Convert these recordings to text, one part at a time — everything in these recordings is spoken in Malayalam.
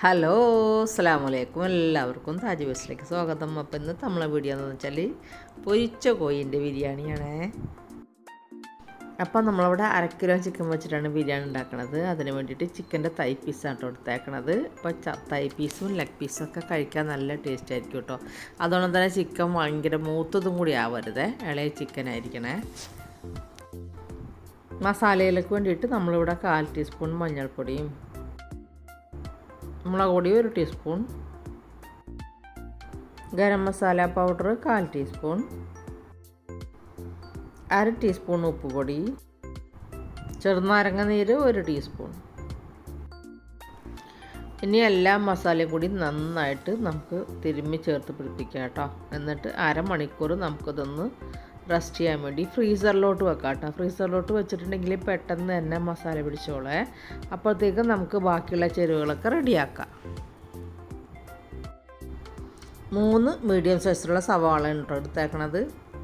ഹലോ അസ്സാം വലൈക്കും എല്ലാവർക്കും താജ് ബസ്സിലേക്ക് സ്വാഗതം അപ്പം ഇന്ന് നമ്മളെ വീഡിയോ എന്ന് വെച്ചാൽ പൊരിച്ച കോയിൻ്റെ ബിരിയാണിയാണേ അപ്പം നമ്മളവിടെ അര കിലോ ചിക്കൻ വെച്ചിട്ടാണ് ബിരിയാണി ഉണ്ടാക്കുന്നത് അതിന് വേണ്ടിയിട്ട് ചിക്കൻ്റെ തൈ പീസാണ് കേട്ടോ എടുത്തേക്കണത് അപ്പോൾ ച തൈ പീസും ലെഗ് പീസും ഒക്കെ കഴിക്കാൻ നല്ല ടേസ്റ്റ് ആയിരിക്കും കേട്ടോ അതുകൊണ്ട് തന്നെ ചിക്കൻ ഭയങ്കര മൂത്തതും കൂടി ആവരുത് ഇളയ ചിക്കൻ ആയിരിക്കണേ മസാലയിലേക്ക് വേണ്ടിയിട്ട് നമ്മളിവിടെ കാൽ ടീസ്പൂൺ മഞ്ഞൾപ്പൊടിയും മുളക് പൊടി ഒരു ടീസ്പൂൺ ഗരം മസാല പൗഡർ കാൽ ടീസ്പൂൺ അര ടീസ്പൂൺ ഉപ്പുപൊടി ചെറുനാരങ്ങ നീര് ഒരു ടീസ്പൂൺ ഇനി എല്ലാ മസാലയും കൂടി നന്നായിട്ട് നമുക്ക് തിരുമ്മി ചേർത്ത് പിടിപ്പിക്കാം കേട്ടോ എന്നിട്ട് അരമണിക്കൂർ നമുക്കിതൊന്ന് റെസ്റ്റ് ചെയ്യാൻ വേണ്ടി ഫ്രീസറിലോട്ട് വെക്കാം കേട്ടോ ഫ്രീസറിലോട്ട് വെച്ചിട്ടുണ്ടെങ്കിൽ പെട്ടെന്ന് തന്നെ മസാല പിടിച്ചോളേ അപ്പോഴത്തേക്കും നമുക്ക് ബാക്കിയുള്ള ചേരുവകളൊക്കെ റെഡിയാക്കാം മൂന്ന് മീഡിയം സൈസിലുള്ള സവാള ഉണ്ടോ എടുത്തേക്കണത്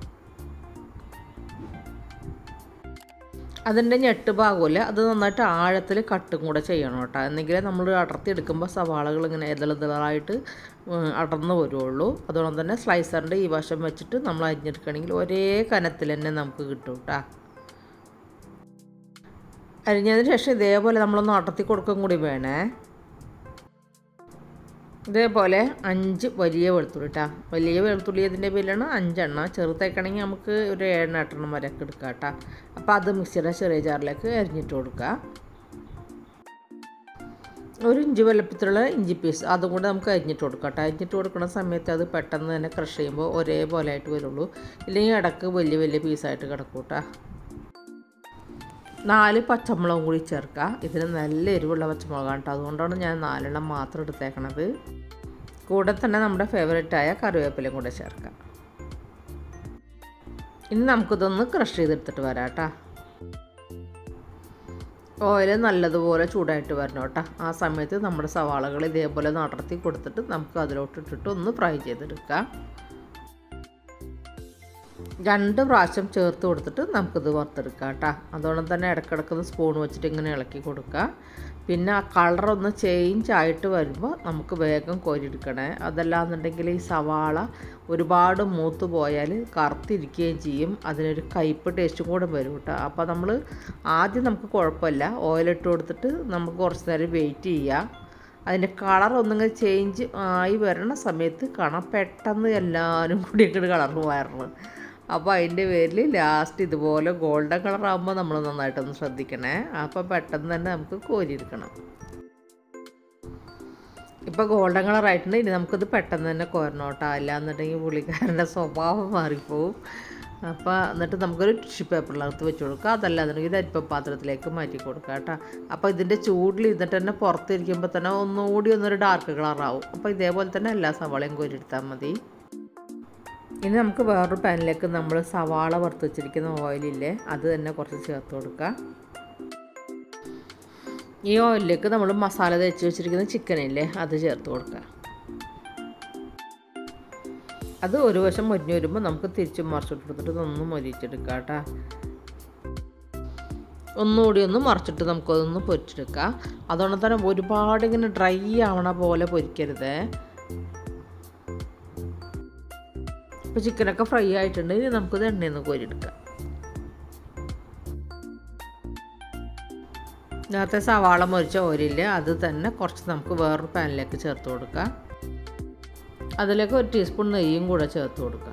അതിൻ്റെ ഞെട്ട് ഭാഗമില്ല അത് നന്നായിട്ട് ആഴത്തിൽ കട്ടും കൂടെ ചെയ്യണം കേട്ടോ എന്നെങ്കിലേ നമ്മൾ അടർത്തി എടുക്കുമ്പോൾ സവാളകൾ ഇങ്ങനെ എതളിതളായിട്ട് അടർന്നു വരുള്ളൂ അതുകൊണ്ട് തന്നെ സ്ലൈസറിൻ്റെ ഈ വശം വെച്ചിട്ട് നമ്മൾ അരിഞ്ഞെടുക്കുകയാണെങ്കിൽ ഒരേ കനത്തിൽ തന്നെ നമുക്ക് കിട്ടും കേട്ടോ അരിഞ്ഞതിന് ശേഷം ഇതേപോലെ നമ്മളൊന്ന് അടർത്തി കൊടുക്കും കൂടി വേണേ ഇതേപോലെ അഞ്ച് വലിയ വെളുത്തുള്ളി കേട്ടോ വലിയ വെളുത്തുള്ളി ഇതിൻ്റെ പേരിലാണ് അഞ്ചെണ്ണ ചെറുതേക്കണമെങ്കിൽ നമുക്ക് ഒരു ഏഴെണ്ണ എട്ടെണ്ണം വരെയൊക്കെ എടുക്കാം കേട്ടോ അപ്പോൾ അത് മിക്സിയുടെ ചെറിയ ജാറിലേക്ക് അരിഞ്ഞിട്ട് കൊടുക്കുക ഒരു ഇഞ്ചി വലുപ്പത്തിലുള്ള ഇഞ്ചി പീസ് അതും കൂടെ നമുക്ക് അരിഞ്ഞിട്ട് കൊടുക്കാം കേട്ടോ അരിഞ്ഞിട്ട് കൊടുക്കുന്ന സമയത്ത് അത് പെട്ടെന്ന് തന്നെ ക്രഷ് ചെയ്യുമ്പോൾ ഒരേപോലെ ആയിട്ട് വരുള്ളൂ ഇല്ലെങ്കിൽ ഇടക്ക് വലിയ വലിയ പീസായിട്ട് കിടക്കും കേട്ടോ നാല് പച്ചമുളകും കൂടി ചേർക്കുക ഇതിന് നല്ല എരിവുള്ള പച്ചമുളകാണ് കേട്ടോ അതുകൊണ്ടാണ് ഞാൻ നാലെണ്ണം മാത്രം എടുത്തേക്കണത് കൂടെ തന്നെ നമ്മുടെ ഫേവറേറ്റായ കറിവേപ്പിലയും കൂടെ ചേർക്കാം ഇനി നമുക്കിതൊന്ന് ക്രഷ് ചെയ്തെടുത്തിട്ട് വരാം കേട്ടോ ഓയിൽ നല്ലതുപോലെ ചൂടായിട്ട് വരണം കേട്ടോ ആ സമയത്ത് നമ്മുടെ സവാളകൾ ഇതേപോലെ നടത്തി കൊടുത്തിട്ട് നമുക്ക് അതിലോട്ട് ഇട്ടിട്ട് ഒന്ന് ഫ്രൈ ചെയ്തെടുക്കാം രണ്ട് പ്രാവശ്യം ചേർത്ത് കൊടുത്തിട്ട് നമുക്കിത് വറുത്തെടുക്കാം കേട്ടോ അതുകൊണ്ട് തന്നെ ഇടയ്ക്കിടയ്ക്ക് സ്പൂൺ വെച്ചിട്ട് ഇങ്ങനെ ഇളക്കി കൊടുക്കുക പിന്നെ ആ കളറൊന്ന് ചേഞ്ച് ആയിട്ട് വരുമ്പോൾ നമുക്ക് വേഗം കോരിയെടുക്കണേ അതല്ലാന്നുണ്ടെങ്കിൽ ഈ സവാള ഒരുപാട് മൂത്ത് പോയാൽ കറുത്തിരിക്കുകയും ചെയ്യും അതിനൊരു കയ്പ്പ് ടേസ്റ്റും കൂടെ വരും കേട്ടോ അപ്പോൾ നമ്മൾ ആദ്യം നമുക്ക് കുഴപ്പമില്ല ഓയിലിട്ട് കൊടുത്തിട്ട് നമുക്ക് കുറച്ച് നേരം വെയിറ്റ് ചെയ്യുക അതിൻ്റെ കളർ ഒന്നിങ്ങനെ ചേഞ്ച് ആയി വരണ സമയത്ത് കാണാം പെട്ടെന്ന് എല്ലാവരും കൂടി ഇങ്ങോട്ട് കളർ വരണം അപ്പോൾ അതിൻ്റെ പേരിൽ ലാസ്റ്റ് ഇതുപോലെ ഗോൾഡൻ കളർ ആകുമ്പോൾ നമ്മൾ നന്നായിട്ടൊന്ന് ശ്രദ്ധിക്കണേ അപ്പോൾ പെട്ടെന്ന് തന്നെ നമുക്ക് കോരിയെടുക്കണം ഇപ്പോൾ ഗോൾഡൻ കളർ ആയിട്ടുണ്ട് ഇനി നമുക്കിത് പെട്ടെന്ന് തന്നെ കോരണം കേട്ടോ അല്ലാന്നുണ്ടെങ്കിൽ പുള്ളിക്കാരൻ്റെ സ്വഭാവം മാറിപ്പോവും അപ്പോൾ എന്നിട്ട് നമുക്കൊരു ടിഷ്യൂ പേപ്പറിനകത്ത് വെച്ച് കൊടുക്കുക അതല്ലാന്നുണ്ടെങ്കിൽ ഇത് അരിപ്പ പാത്രത്തിലേക്ക് മാറ്റി കൊടുക്കുക കേട്ടോ അപ്പോൾ ഇതിൻ്റെ ചൂടിൽ ഇരുന്നിട്ട് തന്നെ പുറത്തിരിക്കുമ്പോൾ തന്നെ ഒന്നുകൂടി ഒന്നൊരു ഡാർക്ക് കളറാവും അപ്പോൾ ഇതേപോലെ തന്നെ എല്ലാ സവാളയും കോരിയെടുത്താൽ മതി ഇനി നമുക്ക് വേറൊരു പാനിലേക്ക് നമ്മൾ സവാള വറുത്ത് വെച്ചിരിക്കുന്ന ഓയിലില്ലേ അത് തന്നെ കുറച്ച് ചേർത്ത് കൊടുക്കുക ഈ ഓയിലിലേക്ക് നമ്മൾ മസാല തേച്ച് വെച്ചിരിക്കുന്ന ചിക്കനില്ലേ അത് ചേർത്ത് കൊടുക്കുക അത് ഒരു വശം മൊരിഞ്ഞ് വരുമ്പോൾ നമുക്ക് തിരിച്ച് മറിച്ചിട്ട് കൊടുത്തിട്ട് ഒന്ന് മൊരിച്ചെടുക്കുക കേട്ടോ ഒന്നുകൂടി ഒന്ന് മറിച്ചിട്ട് നമുക്കതൊന്ന് പൊരിച്ചെടുക്കാം അതുകൊണ്ട് തന്നെ ഒരുപാട് ഇങ്ങനെ ഡ്രൈ ആവണ പോലെ പൊരിക്കരുത് ഇപ്പോൾ ചിക്കനൊക്കെ ഫ്രൈ ആയിട്ടുണ്ട് ഇനി നമുക്കിത് എണ്ണയിൽ നിന്ന് കോരിയെടുക്കാം നേരത്തെ സവാള മൊരിച്ച ഓയിലില്ല അത് തന്നെ കുറച്ച് നമുക്ക് വേറൊരു പാനിലേക്ക് ചേർത്ത് കൊടുക്കാം അതിലേക്ക് ഒരു ടീസ്പൂൺ നെയ്യും കൂടെ ചേർത്ത് കൊടുക്കാം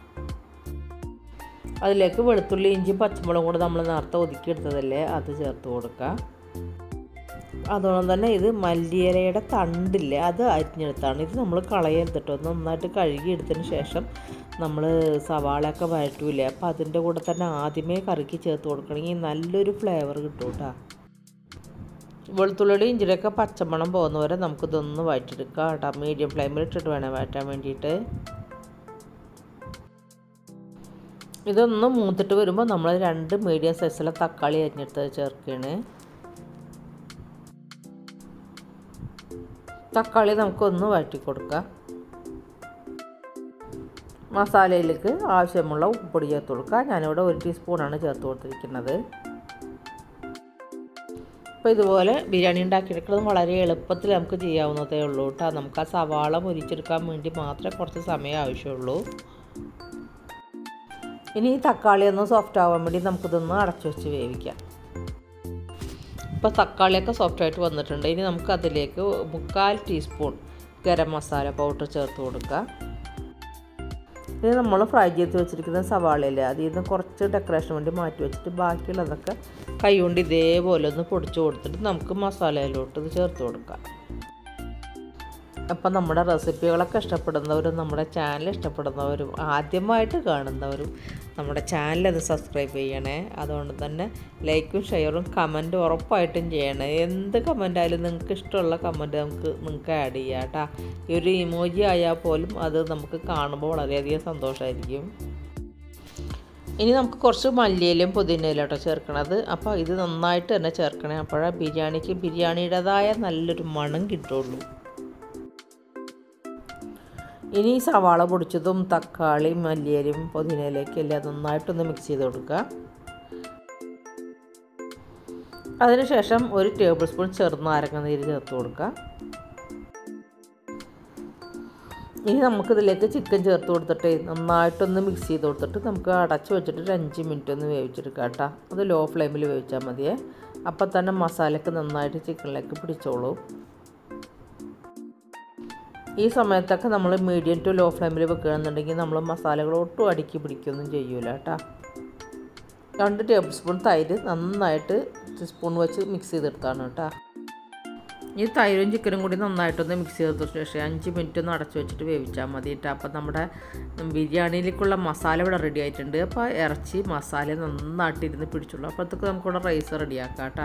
അതിലേക്ക് വെളുത്തുള്ളി ഇഞ്ചി പച്ചമുളകും കൂടെ നമ്മൾ നേരത്തെ ഒതുക്കിയെടുത്തതല്ലേ അത് ചേർത്ത് കൊടുക്കുക അതുകൊണ്ട് തന്നെ ഇത് മല്ലിയിലയുടെ തണ്ടില്ലേ അത് അരിഞ്ഞെടുത്താണ് ഇത് നമ്മൾ കളയരുത് കേട്ടോ നന്നായിട്ട് കഴുകിയെടുത്തതിന് ശേഷം നമ്മൾ സവാളയൊക്കെ വഴറ്റൂലേ അപ്പോൾ അതിൻ്റെ കൂടെ തന്നെ ആദ്യമേ കറിക്ക് ചേർത്ത് കൊടുക്കണമെങ്കിൽ നല്ലൊരു ഫ്ലേവർ കിട്ടും കേട്ടോ വെളുത്തുള്ളിയുടെ ഇഞ്ചിയുടെയൊക്കെ പച്ചമണം പോകുന്നവരെ നമുക്കിതൊന്ന് വഴറ്റിയെടുക്കാം കേട്ടോ മീഡിയം ഫ്ലെയിമിൽ ഇട്ടിട്ട് വേണം വഴറ്റാൻ വേണ്ടിയിട്ട് ഇതൊന്ന് മൂത്തിട്ട് വരുമ്പോൾ നമ്മൾ രണ്ട് മീഡിയം സൈസിലെ തക്കാളി അരിഞ്ഞെടുത്ത് ചേർക്കുകയാണ് തക്കാളി നമുക്കൊന്ന് വഴറ്റി കൊടുക്കാം മസാലയിലേക്ക് ആവശ്യമുള്ള ഉപ്പുപൊടി ചേർത്ത് കൊടുക്കുക ഞാനിവിടെ ഒരു ടീസ്പൂണാണ് ചേർത്ത് കൊടുത്തിരിക്കുന്നത് അപ്പോൾ ഇതുപോലെ ബിരിയാണി ഉണ്ടാക്കിയെടുക്കുന്നത് വളരെ എളുപ്പത്തിൽ നമുക്ക് ചെയ്യാവുന്നതേ ഉള്ളൂ കേട്ടോ നമുക്ക് ആ സവാള പൊരിച്ചെടുക്കാൻ വേണ്ടി മാത്രമേ കുറച്ച് സമയം ആവശ്യമുള്ളൂ ഇനി ഈ തക്കാളി ഒന്ന് സോഫ്റ്റ് ആവാൻ വേണ്ടി നമുക്കിതൊന്ന് അടച്ചു വെച്ച് വേവിക്കാം ഇപ്പോൾ തക്കാളിയൊക്കെ സോഫ്റ്റായിട്ട് വന്നിട്ടുണ്ട് ഇനി നമുക്ക് അതിലേക്ക് മുക്കാൽ ടീസ്പൂൺ ഗരം മസാല പൗഡർ ചേർത്ത് കൊടുക്കുക ഇനി നമ്മൾ ഫ്രൈ ചെയ്ത് വെച്ചിരിക്കുന്ന സവാളയില്ലേ അതിൽ നിന്ന് കുറച്ച് ഡെക്കറേഷൻ വേണ്ടി മാറ്റി വെച്ചിട്ട് ബാക്കിയുള്ളതൊക്കെ കൈ കൊണ്ട് ഇതേപോലെ ഒന്ന് പൊടിച്ച് കൊടുത്തിട്ട് നമുക്ക് മസാലയിലോട്ട് ഇത് ചേർത്ത് കൊടുക്കാം അപ്പം നമ്മുടെ റെസിപ്പികളൊക്കെ ഇഷ്ടപ്പെടുന്നവരും നമ്മുടെ ചാനൽ ഇഷ്ടപ്പെടുന്നവരും ആദ്യമായിട്ട് കാണുന്നവരും നമ്മുടെ ചാനൽ അത് സബ്സ്ക്രൈബ് ചെയ്യണേ അതുകൊണ്ട് തന്നെ ലൈക്കും ഷെയറും കമൻറ്റും ഉറപ്പായിട്ടും ചെയ്യണേ എന്ത് കമൻ്റ് ആയാലും നിങ്ങൾക്ക് ഇഷ്ടമുള്ള കമൻറ്റ് നമുക്ക് നിങ്ങൾക്ക് ആഡ് ചെയ്യാം കേട്ടോ ഈ ഒരു ഇമോജി ആയാൽ പോലും അത് നമുക്ക് കാണുമ്പോൾ വളരെയധികം സന്തോഷമായിരിക്കും ഇനി നമുക്ക് കുറച്ച് മല്ലിയിലും പുതിനയിലും കേട്ടോ ചേർക്കണത് അപ്പോൾ ഇത് നന്നായിട്ട് തന്നെ ചേർക്കണേ അപ്പോഴാണ് ബിരിയാണിക്ക് ബിരിയാണിയുടേതായ നല്ലൊരു മണം കിട്ടുള്ളൂ ഇനി സവാള പൊടിച്ചതും തക്കാളി മല്ലിയലും പുതിനയിലേക്ക് എല്ലാം നന്നായിട്ടൊന്ന് മിക്സ് ചെയ്ത് കൊടുക്കുക അതിനുശേഷം ഒരു ടേബിൾ സ്പൂൺ ചെറുനാരങ്ങ നീര് ചേർത്ത് കൊടുക്കുക ഇനി നമുക്കിതിലേക്ക് ചിക്കൻ ചേർത്ത് കൊടുത്തിട്ട് നന്നായിട്ടൊന്ന് മിക്സ് ചെയ്ത് കൊടുത്തിട്ട് നമുക്ക് അടച്ച് വെച്ചിട്ട് ഒരു അഞ്ച് മിനിറ്റ് ഒന്ന് വേവിച്ചെടുക്കാം കേട്ടോ അത് ലോ ഫ്ലെയിമിൽ വേവിച്ചാൽ മതിയേ അപ്പം തന്നെ മസാലയ്ക്ക് നന്നായിട്ട് ചിക്കനിലേക്ക് പിടിച്ചോളൂ ഈ സമയത്തൊക്കെ നമ്മൾ മീഡിയം ടു ലോ ഫ്ലെയിമിൽ വെക്കുകയാണെന്നുണ്ടെങ്കിൽ നമ്മൾ മസാലകൾ ഒട്ടും അടുക്കി പിടിക്കുകയൊന്നും ചെയ്യൂല കേട്ടോ രണ്ട് ടേബിൾ സ്പൂൺ തൈര് നന്നായിട്ട് സ്പൂൺ വെച്ച് മിക്സ് ചെയ്തെടുത്താണ് കേട്ടോ ഈ തൈരും ചിക്കനും കൂടി നന്നായിട്ടൊന്ന് മിക്സ് ചെയ്തതിന് ശേഷം അഞ്ച് മിനിറ്റ് ഒന്ന് അടച്ചു വെച്ചിട്ട് വേവിച്ചാൽ മതി കേട്ടോ അപ്പം നമ്മുടെ ബിരിയാണിയിലേക്കുള്ള മസാല ഇവിടെ റെഡി ആയിട്ടുണ്ട് അപ്പോൾ ഇറച്ചി മസാല നന്നായിട്ട് ഇരുന്ന് പിടിച്ചുള്ളൂ അപ്പോഴത്തേക്ക് നമുക്കിവിടെ റൈസ് റെഡിയാക്കാം കേട്ടോ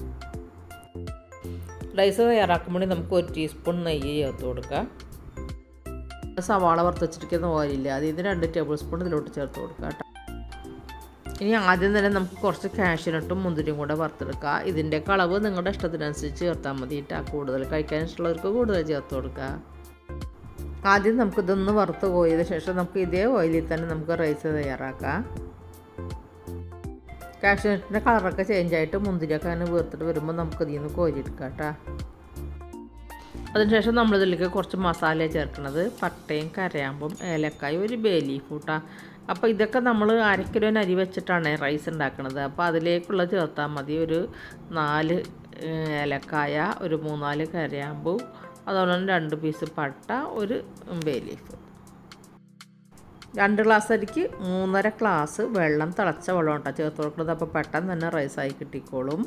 റൈസ് തയ്യാറാക്കുമ്പോൾ നമുക്ക് ഒരു ടീസ്പൂൺ നെയ്യ് ചേർത്ത് കൊടുക്കുക സവാള വറുത്ത് വെച്ചിരിക്കുന്ന ഓയിലില്ല അതിൽ നിന്ന് രണ്ട് ടേബിൾ സ്പൂൺ ഇതിലോട്ട് ചേർത്ത് കൊടുക്കുക കേട്ടോ ഇനി ആദ്യം തന്നെ നമുക്ക് കുറച്ച് കാഷ്യനട്ടും മുന്തിരിയും കൂടെ വറുത്തെടുക്കുക ഇതിൻ്റെ അളവ് നിങ്ങളുടെ ഇഷ്ടത്തിനനുസരിച്ച് ചേർത്താൽ മതി കേട്ടോ കൂടുതൽ കഴിക്കാൻ ഇഷ്ടമുള്ളവർക്ക് കൂടുതൽ ചേർത്ത് കൊടുക്കുക ആദ്യം നമുക്കിതൊന്ന് വറുത്ത് പോയതിന് ശേഷം നമുക്ക് ഇതേ ഓയിലിൽ തന്നെ നമുക്ക് റൈസ് തയ്യാറാക്കാം കാഷ്നട്ടിൻ്റെ കളറൊക്കെ ചേഞ്ച് ആയിട്ട് മുന്തിരിയൊക്കെ അങ്ങനെ വീർത്തിട്ട് വരുമ്പോൾ നമുക്ക് ഇതിൽ നിന്ന് കോരിയെടുക്കാം കേട്ടോ അതിനുശേഷം നമ്മളിതിലേക്ക് കുറച്ച് മസാല ചേർക്കുന്നത് പട്ടയും കരയാമ്പും ഏലക്കായും ഒരു ബേ ലീഫ് കൂട്ടാ അപ്പോൾ ഇതൊക്കെ നമ്മൾ അര കിലോന് അരി വെച്ചിട്ടാണ് റൈസ് ഉണ്ടാക്കുന്നത് അപ്പോൾ അതിലേക്കുള്ള ചേർത്താൽ മതി ഒരു നാല് ഏലക്കായ ഒരു മൂന്നാല് കരയാമ്പും അതുപോലെ തന്നെ രണ്ട് പീസ് പട്ട ഒരു ബേ ലീഫ് രണ്ട് ഗ്ലാസ് അരിക്ക് മൂന്നര ഗ്ലാസ് വെള്ളം തിളച്ച വെള്ളം കേട്ടോ ചേർത്ത് കൊടുക്കുന്നത് അപ്പോൾ പെട്ടെന്ന് തന്നെ റൈസായി കിട്ടിക്കോളും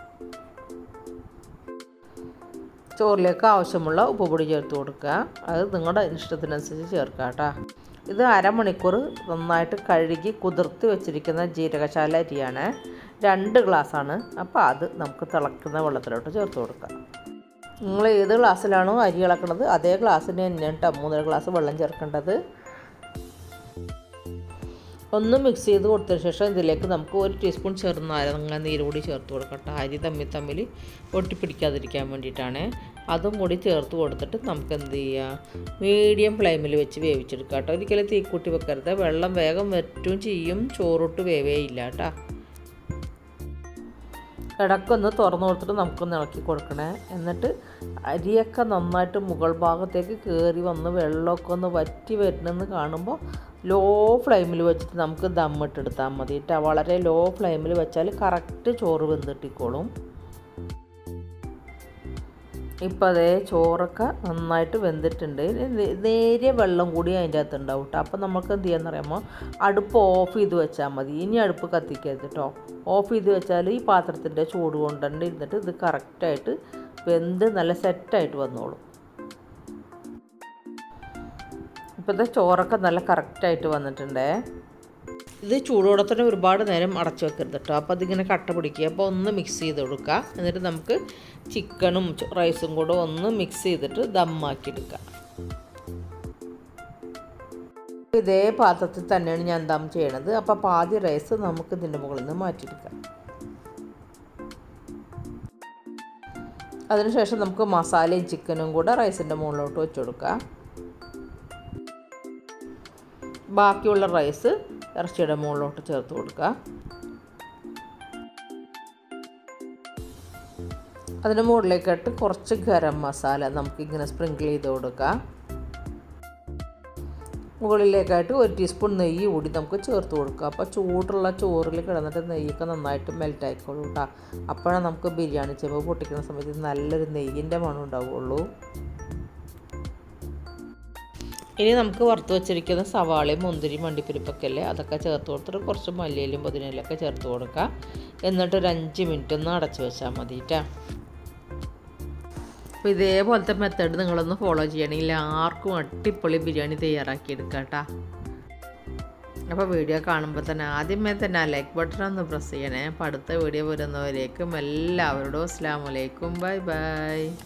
ചോറിലേക്ക് ആവശ്യമുള്ള ഉപ്പുപൊടി ചേർത്ത് കൊടുക്കുക അത് നിങ്ങളുടെ ഇഷ്ടത്തിനനുസരിച്ച് ചേർക്കുക കേട്ടോ ഇത് അരമണിക്കൂർ നന്നായിട്ട് കഴുകി കുതിർത്തി വെച്ചിരിക്കുന്ന ജീരകശാല അരിയാണ് രണ്ട് ഗ്ലാസ്സാണ് അപ്പോൾ അത് നമുക്ക് തിളക്കുന്ന വെള്ളത്തിലോട്ട് ചേർത്ത് കൊടുക്കാം നിങ്ങൾ ഏത് ഗ്ലാസ്സിലാണോ അരി ഇളക്കുന്നത് അതേ ഗ്ലാസ്സിന് തന്നെയാണ് കേട്ടോ മൂന്നര ഗ്ലാസ് വെള്ളം ചേർക്കേണ്ടത് ഒന്ന് മിക്സ് ചെയ്ത് കൊടുത്തതിന് ശേഷം ഇതിലേക്ക് നമുക്ക് ഒരു ടീസ്പൂൺ ചെറുനാരങ്ങ നീര് കൂടി ചേർത്ത് കൊടുക്കട്ടെ അരി തമ്മിൽ തമ്മിൽ ഒട്ടിപ്പിടിക്കാതിരിക്കാൻ വേണ്ടിയിട്ടാണ് അതും കൂടി ചേർത്ത് കൊടുത്തിട്ട് നമുക്ക് എന്ത് ചെയ്യുക മീഡിയം ഫ്ലെയിമിൽ വെച്ച് വേവിച്ചെടുക്കുക കേട്ടോ ഒരിക്കലും തീക്കൂട്ടി വെക്കരുത് വെള്ളം വേഗം വറ്റും ചെയ്യും ചോറൊട്ട് വേവേ ഇല്ല കേട്ടോ ഇടയ്ക്കൊന്ന് തുറന്നു കൊടുത്തിട്ട് നമുക്കൊന്ന് ഇളക്കി കൊടുക്കണേ എന്നിട്ട് അരിയൊക്കെ നന്നായിട്ട് മുകൾ ഭാഗത്തേക്ക് കയറി വന്ന് വെള്ളമൊക്കെ ഒന്ന് വറ്റി വരുന്നെന്ന് കാണുമ്പോൾ ലോ ഫ്ലെയിമിൽ വെച്ചിട്ട് നമുക്ക് ദമ്മിട്ടെടുത്താൽ മതി കേട്ടോ വളരെ ലോ ഫ്ലെയിമിൽ വെച്ചാൽ കറക്റ്റ് ചോറ് വെന്തിട്ടിക്കോളും ഇപ്പോൾ അതേ ചോറൊക്കെ നന്നായിട്ട് വെന്തിട്ടുണ്ട് ഇനി നേരിയ വെള്ളം കൂടി അതിൻ്റെ അകത്ത് ഉണ്ടാവും കേട്ടോ അപ്പോൾ നമുക്ക് എന്ത് ചെയ്യാന്ന് പറയുമ്പോൾ അടുപ്പ് ഓഫ് ചെയ്ത് വെച്ചാൽ മതി ഇനി അടുപ്പ് കത്തിക്കരുത് കേട്ടോ ഓഫ് ചെയ്ത് വെച്ചാൽ ഈ പാത്രത്തിൻ്റെ ചൂട് കൊണ്ട് തന്നെ ഇരുന്നിട്ട് ഇത് കറക്റ്റായിട്ട് വെന്ത് നല്ല സെറ്റായിട്ട് വന്നോളും ഇപ്പോഴത്തെ ചോറൊക്കെ നല്ല കറക്റ്റായിട്ട് വന്നിട്ടുണ്ടേ ഇത് ചൂടോടെ തന്നെ ഒരുപാട് നേരം അടച്ചു വെക്കരുത് കേട്ടോ അപ്പോൾ അതിങ്ങനെ കട്ട പിടിക്കുക അപ്പോൾ ഒന്ന് മിക്സ് ചെയ്ത് കൊടുക്കുക എന്നിട്ട് നമുക്ക് ചിക്കനും റൈസും കൂടെ ഒന്ന് മിക്സ് ചെയ്തിട്ട് ദമ്മാക്കി എടുക്കുക ഇതേ പാത്രത്തിൽ തന്നെയാണ് ഞാൻ ദം ചെയ്യണത് അപ്പോൾ പാതി റൈസ് നമുക്ക് ഇതിൻ്റെ മുകളിൽ നിന്ന് മാറ്റിയെടുക്കാം അതിനുശേഷം നമുക്ക് മസാലയും ചിക്കനും കൂടെ റൈസിൻ്റെ മുകളിലോട്ട് വെച്ച് കൊടുക്കാം ബാക്കിയുള്ള റൈസ് ഇറച്ചിയുടെ മുകളിലോട്ട് ചേർത്ത് കൊടുക്കുക അതിന് മുകളിലേക്കായിട്ട് കുറച്ച് ഗരം മസാല നമുക്കിങ്ങനെ സ്പ്രിങ്കിൾ ചെയ്ത് കൊടുക്കാം മുകളിലേക്കായിട്ട് ഒരു ടീസ്പൂൺ നെയ്യ് കൂടി നമുക്ക് ചേർത്ത് കൊടുക്കുക അപ്പോൾ ചൂടുള്ള ചോറിൽ കിടന്നിട്ട് നെയ്യൊക്കെ നന്നായിട്ട് മെൽറ്റ് ആയിക്കോളൂ കേട്ടോ അപ്പോഴാണ് നമുക്ക് ബിരിയാണി ചെമ്പ് പൊട്ടിക്കുന്ന സമയത്ത് നല്ലൊരു നെയ്യിൻ്റെ മണം ഉണ്ടാവുള്ളൂ ഇനി നമുക്ക് വറുത്ത് വെച്ചിരിക്കുന്ന സവാളയും മുന്തിരി മണ്ടിപ്പരിപ്പൊക്കെ അല്ലേ അതൊക്കെ ചേർത്ത് കൊടുത്തിട്ട് കുറച്ച് മല്ലിയിലും പുതിനയിലൊക്കെ ചേർത്ത് കൊടുക്കുക എന്നിട്ട് ഒരു അഞ്ച് മിനിറ്റ് ഒന്ന് അടച്ച് വെച്ചാൽ മതി കേട്ടോ അപ്പോൾ ഇതേപോലത്തെ മെത്തേഡ് നിങ്ങളൊന്ന് ഫോളോ ചെയ്യണമെങ്കിൽ ആർക്കും അടിപൊളി ബിരിയാണി തയ്യാറാക്കി എടുക്കാം കേട്ടോ അപ്പോൾ വീഡിയോ കാണുമ്പോൾ തന്നെ ആദ്യമേ തന്നെ ആ ലൈക്ക് ബട്ടൺ ഒന്ന് പ്രസ് ചെയ്യണേ അപ്പോൾ അടുത്ത വീഡിയോ വരുന്നവരേക്കും എല്ലാവരോടും അസ്സാം വലൈക്കും ബൈ ബൈ